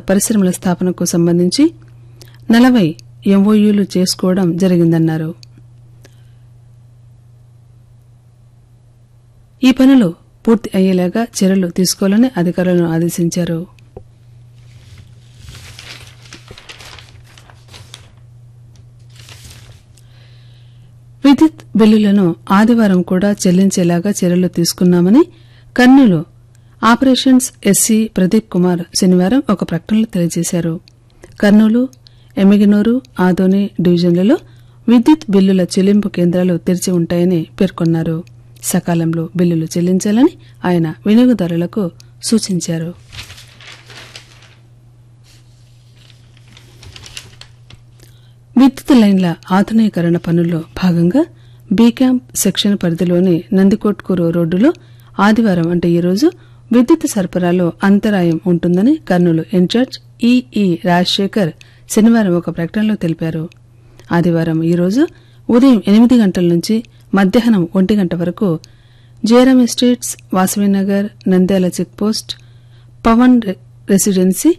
పరిశ్రమల స్థాపనకు సంబంధించి నలభై ఎంఓయూలు చేసుకోవడం జరిగిందన్నారు ఈ పనులు పూర్తి అయ్యేలాగా చర్యలు తీసుకోవాలని అధికారులను ఆదేశించారు విద్యుత్ బిల్లులను ఆదివారం కూడా చెల్లించేలాగా చర్యలు తీసుకున్నామని కర్నూలు ఆపరేషన్స్ ఎస్సీ ప్రదీప్ కుమార్ శనివారం ఒక ప్రకటనలో తెలియజేశారు కర్నూలు ఎమ్మిగినూరు ఆదోని డివిజన్లలో విద్యుత్ బిల్లుల చెల్లింపు కేంద్రాలు తెరిచి ఉంటాయని పేర్కొన్నారు సకాలంలో బిల్లులు చెల్లించాలని ఆయన వినియోగదారులకు సూచించారు విద్యుత్ లైన్ల ఆధునీకరణ పనుల్లో భాగంగా బీ క్యాంప్ సెక్షన్ పరిధిలోని నందికోట్కూరు రోడ్డులో ఆదివారం అంటే ఈరోజు విద్యుత్ సరఫరాలో అంతరాయం ఉంటుందని కర్నూలు ఇన్ఛార్జ్ ఈఈ రాజశేఖర్ శనివారం ఒక ప్రకటనలో తెలిపారు ఆదివారం ఈరోజు ఉదయం ఎనిమిది గంటల నుంచి మధ్యాహ్నం ఒంటి గంట వరకు జయరాం ఎస్టేట్స్ వాసవినగర్ నంద్యాల చెక్పోస్ట్ పవన్ రె- రెసిడెన్సీ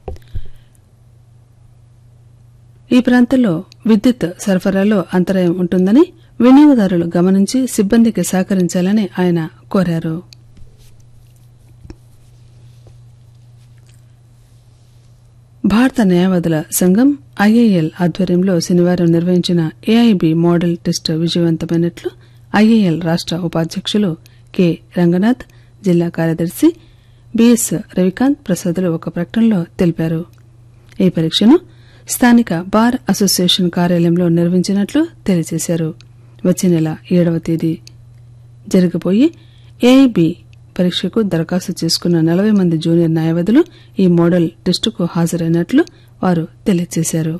ఈ ప్రాంతంలో విద్యుత్ సరఫరాలో అంతరాయం ఉంటుందని వినియోగదారులు గమనించి సిబ్బందికి సహకరించాలని ఆయన కోరారు భారత న్యాయవాదుల సంఘం ఐఏఎల్ ఆధ్వర్యంలో శనివారం నిర్వహించిన ఏఐబి మోడల్ టెస్ట్ విజయవంతమైనట్లు ఐఏఎల్ రాష్ట ఉపాధ్యక్షులు కె రంగనాథ్ జిల్లా కార్యదర్శి బిఎస్ రవికాంత్ ప్రసాదులు ఒక ప్రకటనలో తెలిపారు ఈ పరీక్షను స్థానిక బార్ అసోసియేషన్ కార్యాలయంలో నిర్వహించినట్లు తెలియజేశారు వచ్చే నెల ఏడవ తేదీ జరగబోయే ఏఐబి పరీక్షకు దరఖాస్తు చేసుకున్న నలభై మంది జూనియర్ న్యాయవాదులు ఈ మోడల్ టెస్టుకు హాజరైనట్లు వారు తెలియజేశారు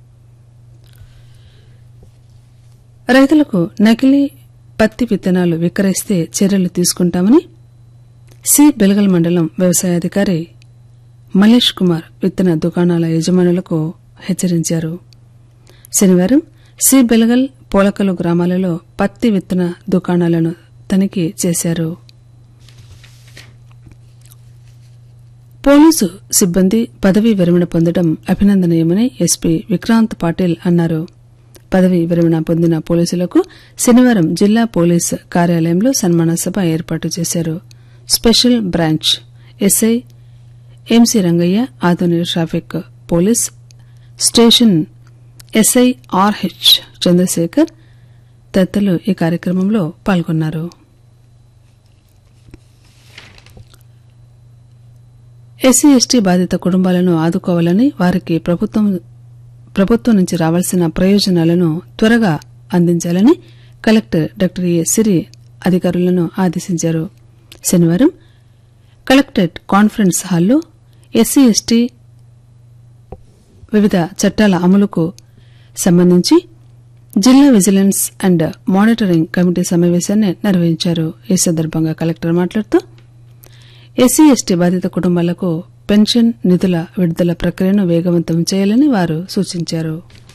రైతులకు నకిలీ పత్తి విత్తనాలు విక్రయిస్తే చర్యలు తీసుకుంటామని సి బెలగల్ మండలం వ్యవసాయాధికారి మల్లేష్ కుమార్ విత్తన దుకాణాల యజమానులకు హెచ్చరించారు శనివారం సి బెలగల్ పోలకలు గ్రామాలలో పత్తి విత్తన దుకాణాలను తనిఖీ చేశారు పోలీసు సిబ్బంది పదవీ విరమణ పొందడం అభినందనీయమని ఎస్పీ విక్రాంత్ పాటిల్ అన్నారు పదవీ విరమణ పొందిన పోలీసులకు శనివారం జిల్లా పోలీస్ కార్యాలయంలో సన్మాన సభ ఏర్పాటు చేశారు special branch SI MC Rangaiah ఆధునిక traffic police station SI RH Chandrasekhar తదితరులు ఈ కార్యక్రమంలో పాల్గొన్నారు ఎస్సీ ఎస్టీ బాధిత కుటుంబాలను ఆదుకోవాలని వారికి ప్రభుత్వం ప్రభుత్వం నుంచి రావాల్సిన ప్రయోజనాలను త్వరగా అందించాలని కలెక్టర్ డాక్టర్ ఏ సిరి అధికారులను ఆదేశించారు శనివారం కలెక్టరేట్ కాన్ఫరెన్స్ హాల్లో ఎస్సీ ఎస్టీ వివిధ చట్టాల అమలుకు సంబంధించి జిల్లా విజిలెన్స్ అండ్ మానిటరింగ్ కమిటీ సమావేశాన్ని నిర్వహించారు ఈ సందర్భంగా కలెక్టర్ మాట్లాడుతూ ఎస్సీ ఎస్టీ బాధిత కుటుంబాలకు పెన్షన్ నిధుల విడుదల ప్రక్రియను వేగవంతం చేయాలని వారు సూచించారు